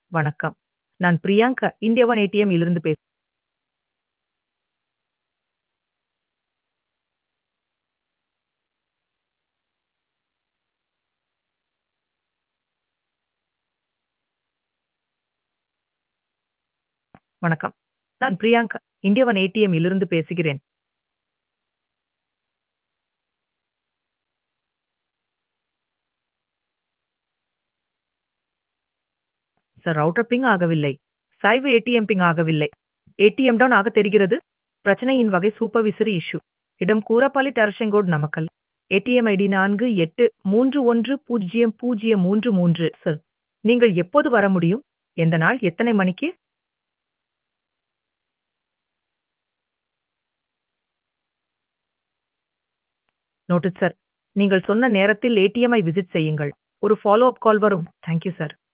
வணக்கம். நான் Priyanka India one ATM இலிருந்து பேச வணக்கம். நான் பிரியங்கா இந்தியா ஒன் ஏடிஎம் இலிருந்து பேசுகிறேன். சார் ரவுட்டர் பிங் ஆகவில்லை. சாய்வு ஏடிஎம் பிங் ஆகவில்லை. ஏடிஎம் டவுன் ஆக தெரிகிறது. பிரச்சனையின் வகை சூப்பர்விசரி இஷ்யூ. இடம் கூரப்பாளி டெரஷங்கோட் நாமக்கல். ஏடிஎம் ஐடி நான்கு எட்டு மூன்று ஒன்று பூஜ்ஜியம் பூஜ்ஜியம் மூன்று மூன்று சார். நீங்கள் எப்போது வர முடியும்? எந்த நாள்? எத்தனை மணிக்கு? Noted sir. நீங்கள் சொன்ன நேரத்தில் ஏடிஎம் ஐ விசிட் செய்யுங்கள். ஒரு ஃபாலோ அப் கால் வரும். Thank you sir.